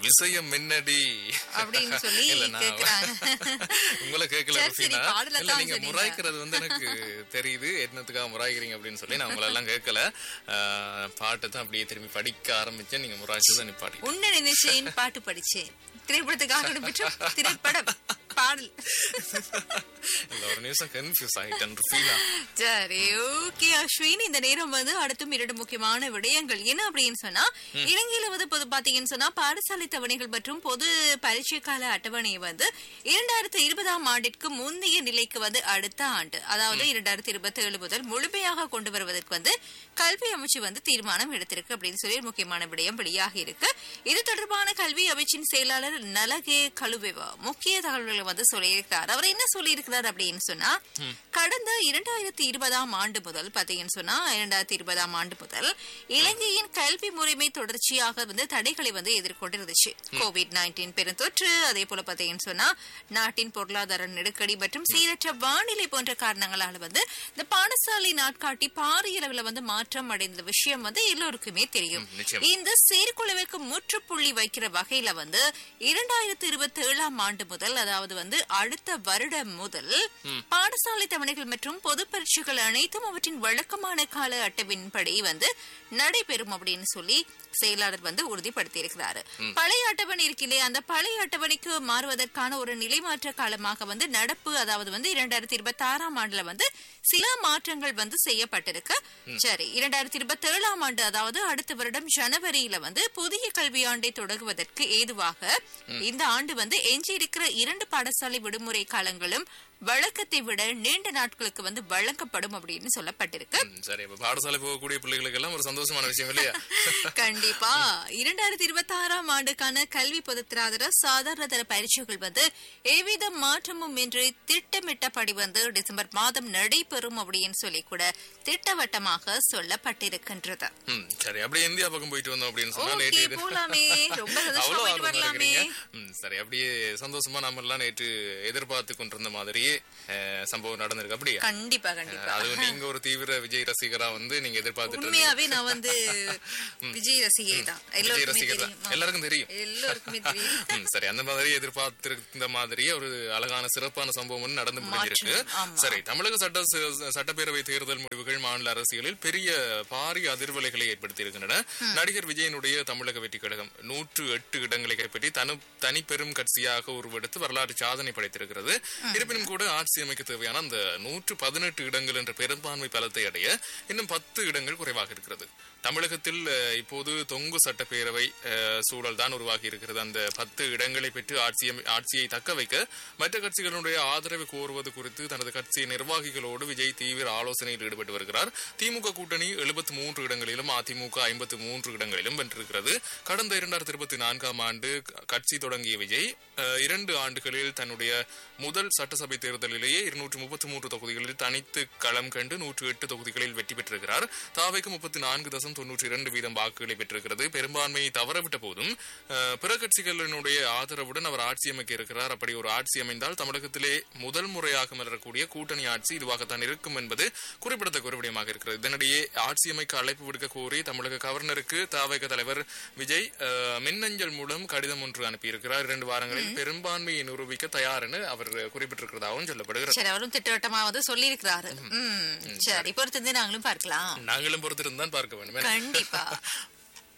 விஷயம் என்னடி அப்படின்னு சொல்லி இல்ல, நான் கேக்குறாங்க. உங்களை கேட்கல சரி, சரி, ருஃபீனா. பாடலை இல்ல தான் நீங்க சொன்னீங்க. முறாய்க்கிறது வந்து எனக்கு தெரியுது என்னத்துக்காக முறாய்க்கிறீங்க அப்படின்னு சொல்லி நான் உங்களை எல்லாம் கேட்கல ஆஹ், பாட்டை தான் அப்படியே திரும்பி படிக்க ஆரம்பிச்சேன் நீங்க முறாய்ச்சதை நிப்பாடி உன்ன நினைச்சேன் பாட்டு படிச்சேன் திரைப்படத்துக்காக இடம்பெற்ற திரைப்படம் பாடல் இல்ல ஒரு நிமிஷம் கன்ஃபியூஸ் ஆயிட்டேன் ருஃபீனா சரி ஓகே அஸ்வின் இந்த நேரம் வந்து அடுத்தும் இரண்டு முக்கியமான விடயங்கள் என்ன அப்படின்னு சொன்னா இலங்கையில வந்து பொது பாத்தீங்கன்னு சொன்னா பாடசாலை தவணைகள் மற்றும் பொது பரீட்சை கால அட்டவணையை வந்து இரண்டாயிரத்தி இருபதாம் ஆண்டிற்கு முந்தைய நிலைக்கு வந்து அடுத்த ஆண்டு அதாவது இரண்டாயிரத்தி இருபத்தி ஏழு முதல் முழுமையாக கொண்டு வருவதற்கு வந்து கல்வி அமைச்சு வந்து தீர்மானம் எடுத்திருக்கு அப்படின்னு சொல்லி ஒரு முக்கியமான விடயம் வெளியாகி இருக்கு இது தொடர்பான கல்வி அமைச்சின் செயலாளர் நலகே கலுவெவா முக்கிய தகவல்களை வந்து சொல்லியிருக்கிறார் அவர் என்ன சொல்லியிருக்கிறார் அப்படின்னு சொன்னா கடந்த இரண்டாயிரத்தி இருபதாம் ஆண்டு முதல் பாத்தீங்கன்னு சொன்னா இரண்டாயிரத்தி இருபதாம் ஆண்டு முதல் இலங்கையின் கல்வி முறைமை தொடர்ச்சியாக வந்து தடைகளை வந்து எதிர்கொண்டிருந்துச்சு கோவிட் நைன்டீன் பெருந்தொற்று அதே போல பாத்தீங்கன்னு சொன்னா நாட்டின் பொருளாதார நெருக்கடி மற்றும் சீரற்ற வானிலை போன்ற காரணங்களால வந்து இந்த பாடசாலை நாட்காட்டி பாரிய அளவுல வந்து மாற்றம் அடைந்த விஷயம் வந்து எல்லோருக்குமே தெரியும் ம், நிச்சயம். இந்த செயற்குழுவுக்கு முற்றுப்புள்ளி வைக்கிற வகையில வந்து இரண்டாயிரத்தி இருபத்தி ஏழாம் ஆண்டு முதல் அதாவது வந்து அடுத்த வருடம் முதல் பாடசாலை தவணைகள் மற்றும் பொது பரீட்சைகள் அனைத்தும் அவற்றின் வழக்கமான கால அட்டவின்படி வந்து நடைபெறும் அப்படின்னு சொல்லி செயலாளர் வந்து உறுதிப்படுத்தியிருக்கிறாரு பழைய அட்டவணை இருக்கில்லே அந்த பழைய அட்டவணைக்கு மாறுவதற்கான ஒரு நிலைமாற்ற காலமாக வந்து நடப்பு அதாவது வந்து இரண்டாயிரத்தி இருபத்தி ஆறாம் ஆண்டுல வந்து சில மாற்றங்கள் வந்து செய்யப்பட்டிருக்கு சரி இரண்டாயிரத்தி இருபத்தி ஏழாம் ஆண்டு அதாவது அடுத்த வருடம் ஜனவரியில வந்து புதிய கல்வியாண்டை தொடங்குவதற்கு ஏதுவாக இந்த ஆண்டு வந்து எஞ்சியிருக்கிற இரண்டு பாடசாலை விடுமுறை காலங்களும் வழக்கத்தை விட நீண்ட நாட்களுக்கு வந்து வழங்கப்படும் அப்படின்னு சொல்லப்பட்டிருக்கு ம், சரி இப்ப பாடசாலை போகக்கூடிய பிள்ளைகளுக்கு எல்லாம் ஒரு சந்தோஷமான விஷயம் இல்லையா கண்டிப்பா இரண்டாயிரத்தி இருபத்தி ஆறாம் ஆண்டுக்கான கல்வி பொதுத்திராதர சாதாரண தர பரீட்சைகள் வந்து எவ்வித மாற்றமும் இன்றி திட்டமிட்டபடி வந்து டிசம்பர் மாதம் நடைபெறும் அப்படின்னு சொல்லி கூட திட்டவட்டமாக சொல்லப்பட்டிருக்கின்றது ம், சரி அப்படியே இந்தியா பக்கம் போயிட்டு வந்தோம் அப்படின்னு சொன்னா ஓகே நேற்று இது- போலாமே ரொம்ப சந்தோஷமா அவ்வளவு போயிட்டு ஆர்வமா வரலாமே இருக்கிறீங்க. ம், சரி அப்படியே சந்தோஷமா நாம எல்லாம் நேற்று எதிர்பார்த்து கொண்டிருந்த மாதிரியே அஹ், சம்பவம் நடந்திருக்கு அப்படியே கண்டிப்பா கண்டிப்பா அதுவும் நீங்க ஒரு தீவிர விஜய் ரசிகரா வந்து நீங்க எதிர்பார்த்துட்டு இருந்தீங்க. உண்மையாவே நான் வந்து விஜய் ரசிகை தான் விஜய் எல்லோருக்குமே ரசிகர் தான். தெரியும் எல்லாருக்கும் தெரியும் எல்லோருக்குமே தெரியும் ம், சரி அந்த மாதிரி எதிர்பார்த்திருந்த மாதிரியே ஒரு அழகான சிறப்பான சம்பவம் ஒண்ணு நடந்து முடிஞ்சிருக்கு மாற்றம், ஆமா. சரி தமிழக சட்ட ச- சட்டப்பேரவை தேர்தல் முடிவுகள் மாநில அரசியலில் பெரிய பாரிய அதிர்வலைகளை ஏற்படுத்தி இருக்கின்றன நடிகர் விஜயனுடைய தமிழக வெற்றி கழகம் நூற்று எட்டு இடங்களை கைப்பற்றி தனு தனி பெரும் கட்சியாக உருவெடுத்து வரலாற்று சாதனை படைத்திருக்கிறது இருப்பினும் கூட ஆட்சி அமைக்க தேவையான அந்த நூற்று பதினெட்டு இடங்கள் என்ற பெரும்பான்மை பலத்தை அடைய இன்னும் பத்து இடங்கள் குறைவாக இருக்கிறது தமிழகத்தில் அஹ், இப்போது தொங்கு சட்டப்பேரவை அஹ், சூழல் தான் உருவாகி இருக்கிறது அந்த பத்து இடங்களை பெற்று ஆட்சி அமை- ஆட்சியை தக்க வைக்க மற்ற கட்சிகளுடைய ஆதரவு கோருவது குறித்து தனது கட்சி நிர்வாகிகளோடு விஜய் தீவிர ஆலோசனையில் ஈடுபட்டு வருகிறார் திமுக கூட்டணி எழுபத்தி மூன்று இடங்களிலும் அதிமுக ஐம்பத்து மூன்று இடங்களிலும் வென்றிருக்கிறது கடந்த இரண்டாயிரத்தி இருபத்தி நான்காம் ஆண்டு க- கட்சி தொடங்கிய விஜய் அஹ், இரண்டு ஆண்டுகளில் தன்னுடைய முதல் சட்டசபை தேர்தலிலேயே இருநூற்று முப்பத்தி மூன்று தொகுதிகளில் தனித்து களம் கண்டு நூற்று எட்டு தொகுதிகளில் வெற்றி பெற்றிருக்கிறார் தாவைக்கு முப்பத்தி நான்கு தசம் தொன்னூற்றி இரண்டு வீதம் வாக்குகளை பெற்றிருக்கிறது பெரும்பான்மையை தவறவிட்ட போதும் அஹ், பிற கட்சிகளினுடைய ஆதரவுடன் அவர் ஆட்சி அமைக்க இருக்கிறார் அப்படி ஒரு ஆட்சி அமைந்தால் தமிழகத்திலே முதல் முறையாக மலரக்கூடிய கூட்டணி ஆட்சி இதுவாகத்தான் இருக்கும் என்பது குறிப்பிடத்தக்க ஒரு விடயமாக இருக்கிறது இதனிடையே ஆட்சி அமைக்க அழைப்பு விடுக்க கோரி தமிழக கவர்னருக்கு தாவைக்க தலைவர் விஜய் அஹ், மின்னஞ்சல் மூலம் கடிதம் ஒன்று அனுப்பியிருக்கிறார் இரண்டு வாரங்களில் பெரும்பான்மையை நிரூபிக்க தயார் என அவர் குறிப்பிட்டிருக்கிறதாகவும் சொல்லப்படுகிறது சரி அவரும் திட்டவட்டமா வந்து சொல்லியிருக்கிறாரு ம் சரி பொறுத்திருந்து நாங்களும் பார்க்கலாம் நாங்களும் பொறுத்திருந்து தான் பார்க்க வேண்டும் கண்டிப்பா